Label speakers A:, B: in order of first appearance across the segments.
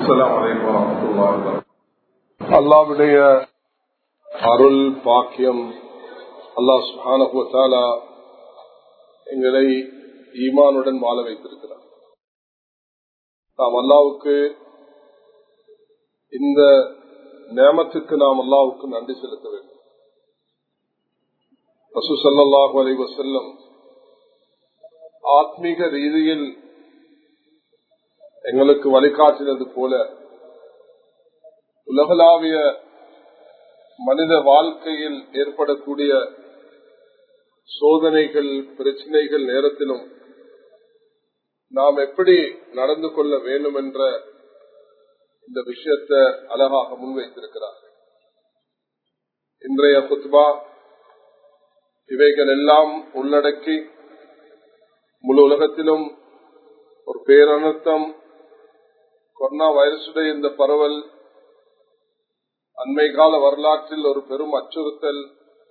A: السلام عليكم ورحمة الله وبركاته
B: அல்லாவுடைய அருள் பாக்கியம் அல்லாஹ் சுஹானா எங்களை ஈமானுடன் வாழ வைத்திருக்கிறார் நாம் அல்லாவுக்கு இந்த நேமத்துக்கு நாம் அல்லாவுக்கு நன்றி செலுத்த வேண்டும் ரசூ சல்லாஹு அலை வசல்லம் ஆத்மீக ரீதியில் எங்களுக்கு வழிகாட்டினது போல உலகளாவிய மனித வாழ்க்கையில் ஏற்படக்கூடிய சோதனைகள் பிரச்சனைகள் நேரத்திலும் நாம் எப்படி நடந்து கொள்ள வேண்டும் என்ற இந்த விஷயத்தை அழகாக முன்வைத்திருக்கிறார் இன்றைய குத்பா இவைகள் எல்லாம் உள்ளடக்கி முழு உலகத்திலும் ஒரு பேரணர்த்தம் கொரோனா வைரசுடைய இந்த பரவல் அண்மை கால வரலாற்றில் ஒரு பெரும் அச்சுறுத்தல்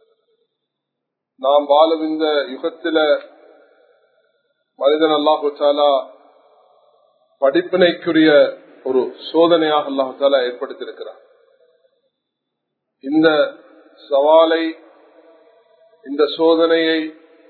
B: நாம் வாழும் இந்த யுகத்தில மனிதன் அல்லாஹாலா படிப்பினைக்குரிய ஒரு சோதனையாக அல்லாஹாலா ஏற்படுத்தியிருக்கிறார் இந்த சவாலை இந்த சோதனையை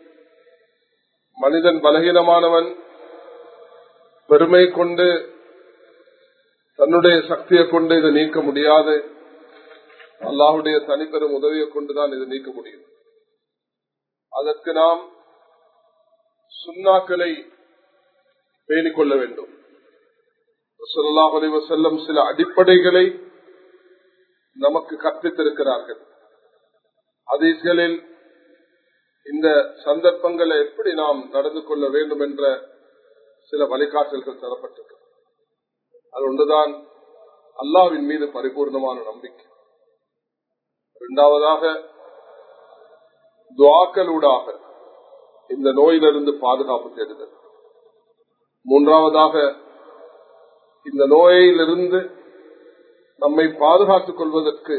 B: மனிதன் பலகீனமானவன் பெருமை கொண்டு தன்னுடைய சக்தியை கொண்டு இதை நீக்க முடியாது அல்லாஹுடைய தனிப்பெரும் உதவியை கொண்டுதான் இதை நீக்க முடியும் அதற்கு நாம் சுண்ணாக்களை பேணிக் கொள்ள வேண்டும் செல்லம் சில அடிப்படைகளை நமக்கு கற்பித்திருக்கிறார்கள் அதீஸ்களில் இந்த சந்தர்ப்பங்களை எப்படி நாம் நடந்து கொள்ள வேண்டும் என்ற சில வழிகாட்டல்கள் தரப்பட்டிருக்கிறது அது ஒன்றுதான் அல்லாவின் மீது பரிபூர்ணமான நம்பிக்கை இரண்டாவதாக துவாக்களூடாக இந்த நோயிலிருந்து பாதுகாப்பு தேடுதல் மூன்றாவதாக இந்த நோயிலிருந்து நம்மை பாதுகாத்துக் கொள்வதற்கு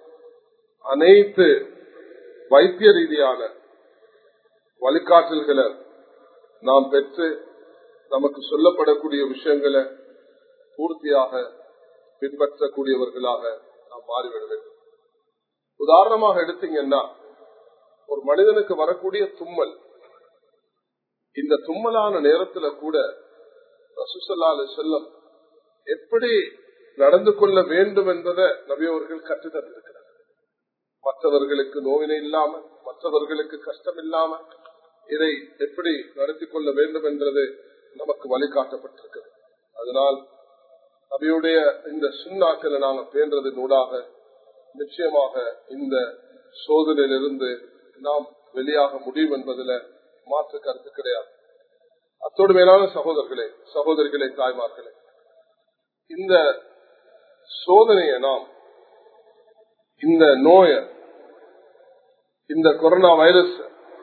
B: அனைத்து வைத்திய ரீதியான வழிகாட்டல்களை நாம் பெற்று நமக்கு சொல்லப்படக்கூடிய விஷயங்களை பூர்த்தியாக பின்பற்றக்கூடியவர்களாக நாம் மாறிவிட வேண்டும் உதாரணமாக எடுத்தீங்கன்னா ஒரு மனிதனுக்கு வரக்கூடிய தும்மல் இந்த தும்மலான நேரத்துல கூட ரசூசல்லால செல்லம் எப்படி நடந்து கொள்ள வேண்டும் என்பதை நபியவர்கள் கற்றுத்தந்திருக்கிறார் மற்றவர்களுக்கு நோவினை இல்லாம மற்றவர்களுக்கு கஷ்டம் இல்லாம இதை எப்படி நடத்தி கொள்ள வேண்டும் என்றது நமக்கு வழிகாட்டப்பட்டிருக்கிறது அதனால் நபியுடைய இந்த சுண்ணாக்களை நாங்கள் பேன்றது நூடாக நிச்சயமாக இந்த சோதனையிலிருந்து நாம் வெளியாக முடியும் என்பதில் மாற்று கருத்து கிடையாது அத்தோடு மேலான சகோதரர்களே சகோதரிகளே தாய்மார்களே இந்த சோதனையை நாம் இந்த நோய இந்த கொரோனா வைரஸ்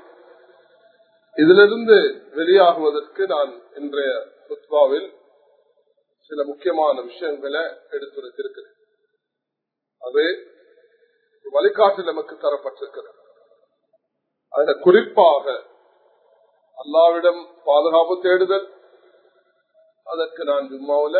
B: இதிலிருந்து வெளியாகுவதற்கு நான் இன்றைய சுத்வாவில் சில முக்கியமான விஷயங்களை எடுத்துரைத்திருக்கிறேன் அது வழிகாட்டு நமக்கு தரப்பட்டிருக்கிறது அதுல குறிப்பாக அல்லாவிடம் பாதுகாப்பு தேடுதல் அதற்கு நான் ஜும்மாவில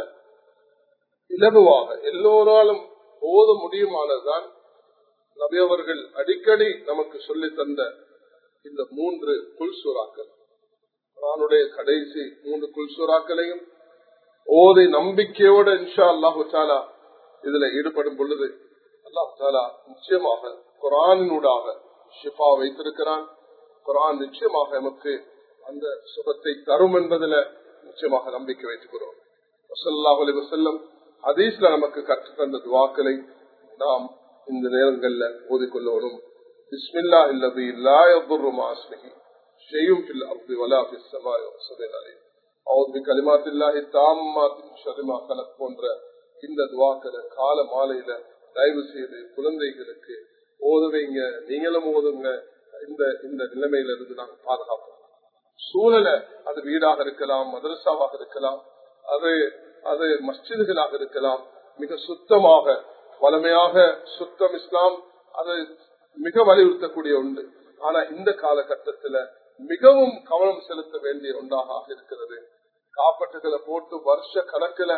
B: இலகுவாக எல்லோராலும் ஓத முடியுமானதுதான் நபியவர்கள் அடிக்கடி நமக்கு சொல்லி தந்த இந்த மூன்று குல்சூராக்கள் நானுடைய கடைசி மூன்று குல்சூராக்களையும் ஓதை நம்பிக்கையோட இன்ஷா அல்லாஹு சாலா இதுல ஈடுபடும் பொழுது அல்லாஹு தாலா நிச்சயமாக குரானினூடாக ஷிஃபா வைத்திருக்கிறான் குரான் நிச்சயமாக நமக்கு அந்த சுகத்தை தரும் என்பதில் நிச்சயமாக நம்பிக்கை வைத்துக்கிறோம் வசல்லம் ஹதீஸ்ல நமக்கு கற்று தந்த துவாக்களை நாம் இந்த நேரங்கள்ல ஓதிக்கொள்ளணும் பிஸ்மில்லா இல்லது இல்லா எவ்வொரு மாஸ்மிகி ஷெய்யும் ஃபில் அப்தி வலா ஃபிஸ் சமாய் வசதின் அலை அவர் கலிமாத்தில்லாஹி தாமாத்தின் ஷரிமா கலக் போன்ற இந்த துவாக்களை கால மாலையில தயவு செய்து குழந்தைகளுக்கு ஓதுவீங்க நீங்களும் ஓதுங்க இந்த இந்த நிலைமையில இருந்து நாங்கள் பாதுகாப்போம் சூழலை அது வீடாக இருக்கலாம் மதரசாவாக இருக்கலாம் அது அது மஸ்ஜிதுகளாக இருக்கலாம் மிக சுத்தமாக வளமையாக சுத்தம் இஸ்லாம் அது மிக வலியுறுத்தக்கூடிய உண்டு ஆனா இந்த காலகட்டத்துல மிகவும் கவனம் செலுத்த வேண்டிய ஒன்றாக இருக்கிறது காப்பட்டுகளை போட்டு வருஷ கணக்குல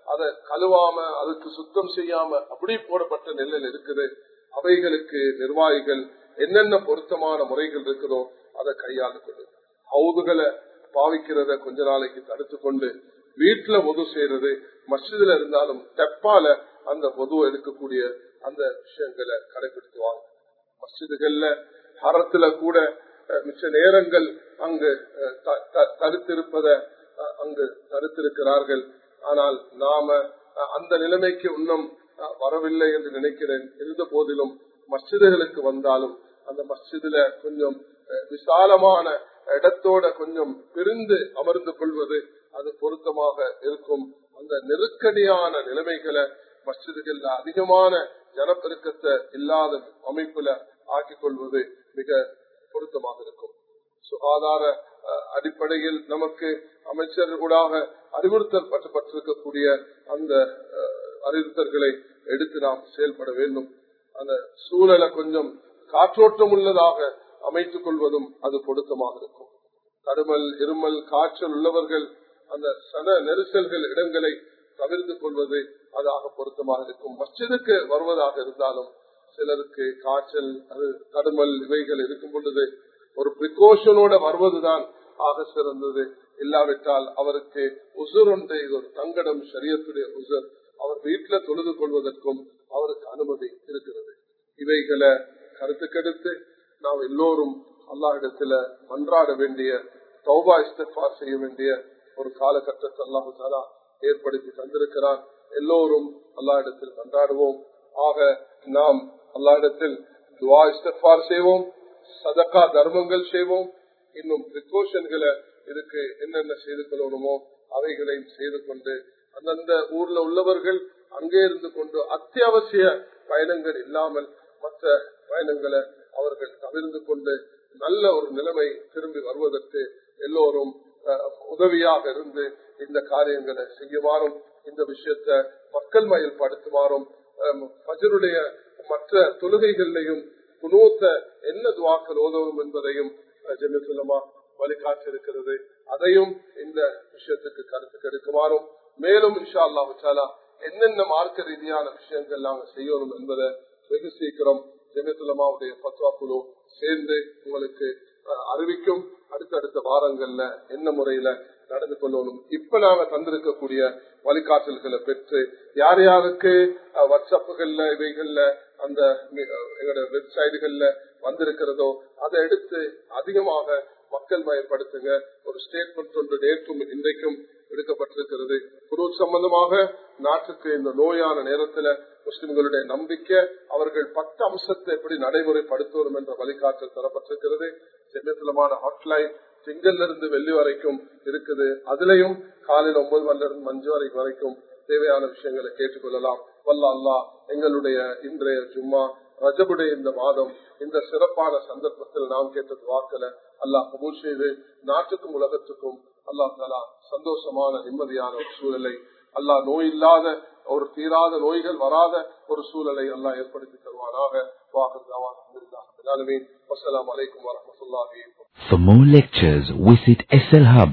B: அதை கழுவாம அதுக்கு சுத்தம் செய்யாம அப்படி போடப்பட்ட நிலையில் இருக்குது அவைகளுக்கு நிர்வாகிகள் என்னென்ன பொருத்தமான முறைகள் இருக்குதோ அதை கையாண்டு கொண்டு ஹவுதுகளை பாவிக்கிறத கொஞ்ச நாளைக்கு தடுத்து கொண்டு வீட்டுல பொது செய்யறது மஸ்ஜிதுல இருந்தாலும் தெப்பால அந்த பொது எடுக்கக்கூடிய அந்த விஷயங்களை கடைபிடித்துவாங்க மஸ்ஜிதுகள்ல ஹரத்துல கூட அஹ், மிச்ச நேரங்கள் அங்கு அஹ், த- த- தடுத்திருப்பத அஹ், அங்கு தடுத்திருக்கிறார்கள் ஆனால் நாம அஹ், அந்த நிலைமைக்கு இன்னும் அஹ், வரவில்லை என்று நினைக்கிறேன் இருந்த போதிலும் மஸ்ஜிதுகளுக்கு வந்தாலும் அந்த மஸ்ஜிதுல கொஞ்சம் அஹ், விசாலமான இடத்தோட கொஞ்சம் பிரிந்து அமர்ந்து கொள்வது அது பொருத்தமாக இருக்கும் அந்த நெருக்கடியான நிலைமைகளை மஸ்ஜிதுகள்ல அதிகமான ஜனப்பெருக்கத்தை இல்லாத அமைப்புல ஆக்கிக் கொள்வது மிக பொருத்தமாக இருக்கும் சுகாதார அஹ், அடிப்படையில் நமக்கு அமைச்சர்களாக அறிவுறுத்தல் பட்டிருக்கக்கூடிய அந்த அஹ், அறிவுறுத்தல்களை எடுத்து நாம் செயல்பட வேண்டும் அந்த சூழலை கொஞ்சம் காற்றோட்டம் உள்ளதாக அமைத்துக் கொள்வதும் அது பொருத்தமாக இருக்கும் தடுமல் இருமல் காய்ச்சல் உள்ளவர்கள் அந்த சன நெரிசல்கள் இடங்களை தவிர்த்து கொள்வது அதாக பொருத்தமாக இருக்கும் மஸ்ஜிதுக்கு வருவதாக இருந்தாலும் சிலருக்கு காய்ச்சல் அது தடுமல் இவைகள் இருக்கும் பொழுது ஒரு பிரிகாஷனோட வருவதுதான் ஆக சிறந்தது இல்லாவிட்டால் அவருக்கு உசுர் ஒன்றை இது ஒரு தங்கடம் சரியத்துடைய உசுர் அவர் வீட்டுல தொழுது கொள்வதற்கும் அவருக்கு அனுமதி இருக்கிறது இவைகளை கருத்துக்கெடுத்து நாம் எல்லோரும் அல்லாஹிடத்துல மன்றாட வேண்டிய தௌபா இஸ்தஃபா செய்ய வேண்டிய ஒரு காலகட்டத்தை அல்லாஹு தாலா ஏற்படுத்தி தந்திருக்கிறார் எல்லோரும் அல்லாஹிடத்தில் மன்றாடுவோம் ஆக நாம் அல்லாஹிடத்தில் துவா இஸ்தஃபார் செய்வோம் சதக்கா தர்மங்கள் செய்வோம் இன்னும் பிரிகாஷன்களை இதுக்கு என்னென்ன செய்து கொள்ளணுமோ அவைகளையும் செய்து கொண்டு அந்தந்த ஊர்ல உள்ளவர்கள் அங்கே இருந்து கொண்டு அத்தியாவசிய பயணங்கள் இல்லாமல் மற்ற பயணங்களை அவர்கள் தவிர்த்து கொண்டு நல்ல ஒரு நிலைமை திரும்பி வருவதற்கு எல்லோரும் அஹ், உதவியாக இருந்து இந்த காரியங்களை செய்யுமாறும் இந்த விஷயத்தை மக்கள் மயல்படுத்துமாறும் அஹ், ஃபஜ்ருடைய மற்ற தொழுகைகளையும் குணூத்த என்ன துவாக்கள் ஓதவும் என்பதையும் ஜெமிசுலமா வழிகாட்டிருக்கிறது அதையும் இந்த விஷயத்துக்கு கருத்து கெடுக்குமாறும் மேலும் இன்ஷா அல்லாஹு தாலா என்னென்ன மார்க்க ரீதியான விஷயங்கள் நாங்கள் செய்யணும் என்பதை வெகு சீக்கிரம் ஜெமிசுலமாவுடைய பத்வா குழு சேர்ந்து உங்களுக்கு அஹ், அறிவிக்கும் அடுத்தடுத்த வாரங்கள்ல என்ன முறையில நடந்து கொள்ளணும் இப்ப நாங்க தந்திருக்கக்கூடிய வழிகாட்டல்களை பெற்று யார் யாருக்கு அஹ், வாட்ஸ்அப்புகள்ல இவைகள்ல அந்த மி- அஹ், எங்களோட வெப்சைட்டுகள்ல வந்திருக்கிறதோ அதை எடுத்து அதிகமாக மக்கள் மயப்படுத்துங்க ஒரு ஸ்டேட்மெண்ட் ஒன்று நேற்றும் இன்றைக்கும் எடுக்கப்பட்டிருக்கிறது குரு சம்பந்தமாக நாட்டுக்கு இந்த நோயான நேரத்துல முஸ்லிம்களுடைய நம்பிக்கை அவர்கள் பத்து அம்சத்தை எப்படி நடைமுறைப்படுத்தணும் என்ற வழிகாட்டல் தரப்பட்டிருக்கிறது சென்னத்திலமான ஹாட்லைன் திங்கள்ல இருந்து வெள்ளி வரைக்கும் இருக்குது அதுலயும் காலையில் ஒன்பது மணில இருந்து அஞ்சு வரைக்கும் வரைக்கும் தேவையான விஷயங்களை கேட்டுக்கொள்ளலாம் வல்ல அல்லா எங்களுடைய இன்றைய ஜும்மா ரஜபுடைய இந்த மாதம் இந்த சிறப்பான சந்தர்ப்பத்தில் நாம் கேட்ட வாக்களை அல்லாஹ் கபூல் செய்து நாட்டுக்கும் உலகத்துக்கும் அல்லாஹ் தலா சந்தோஷமான நிம்மதியான ஒரு சூழலை அல்லாஹ் நோய் இல்லாத ஒரு தீராத நோய்கள் வராத ஒரு சூழலை அல்லாஹ் ஏற்படுத்தி தருவானாக வாகர் அஸ்லாம் வலைக்கம் வரமத்துல்லாஹி
C: For more lectures, visit SLHub.